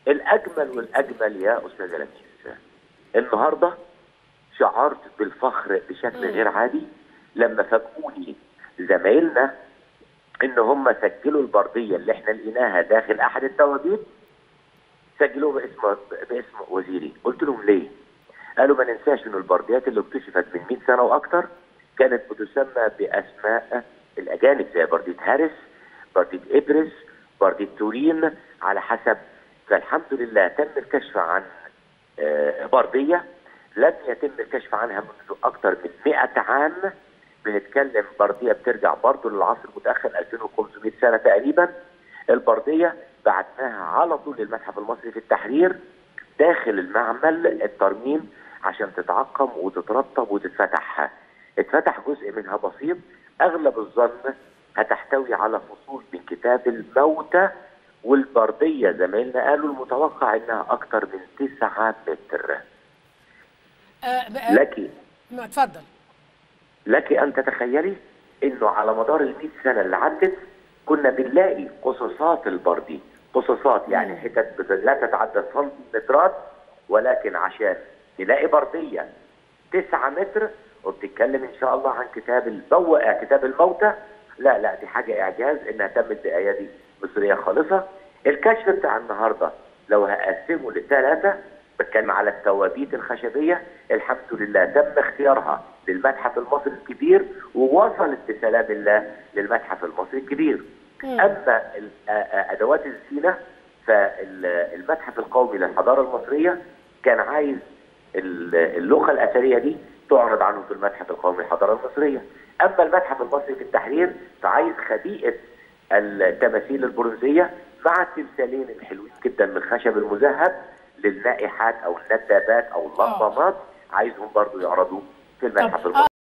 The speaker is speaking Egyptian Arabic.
الاجمل والاجمل يا استاذه لميس النهارده شعرت بالفخر بشكل غير عادي لما فاجئوني زمايلنا ان هم سجلوا البرديه اللي احنا لقيناها داخل احد التوابيت سجلوه باسم باسم وزيري قلت لهم ليه قالوا ما ننساش ان البرديات اللي اكتشفت من 100 سنه واكثر كانت بتسمى باسماء الاجانب زي برديه هارس برديه ابرس برديه تورين على حسب فالحمد لله تم الكشف عن آه، برديه لم يتم الكشف عنها منذ اكثر من 100 عام بنتكلم برديه بترجع برضه للعصر المتاخر 2500 سنه تقريبا البرديه بعتناها على طول للمتحف المصري في التحرير داخل المعمل الترميم عشان تتعقم وتترطب وتتفتح اتفتح جزء منها بسيط اغلب الظن هتحتوي على فصول من كتاب الموتى والبرديه زمايلنا قالوا المتوقع انها اكثر من 9 متر آه ب- آه، لك ما- اتفضل لك ان تتخيلي انه على مدار ال 100 سنه اللي عدت كنا بنلاقي قصصات البردي قصصات يعني حتت بت- لا تتعدى سنتيمترات ولكن عشان نلاقي برديه 9 متر وبتتكلم ان شاء الله عن كتاب البوء كتاب الموتى لا لا دي حاجه اعجاز انها تمت بايادي مصريه خالصه الكشف بتاع النهارده لو هقسمه لثلاثه بتكلم على التوابيت الخشبيه الحمد لله تم اختيارها للمتحف المصري الكبير ووصلت بسلام الله للمتحف المصري الكبير اما ال- آ- آ- ادوات الزينه فالمتحف القومي للحضاره المصريه كان عايز ال- اللغه الاثريه دي تعرض عنه في المتحف القومي للحضاره المصريه اما المتحف المصري في التحرير فعايز خبيئه التماثيل البرونزيه مع التمثالين الحلوين جدا من الخشب المذهب للنائحات او الندابات او اللمبات عايزهم برضو يعرضوا في المتحف طب المصري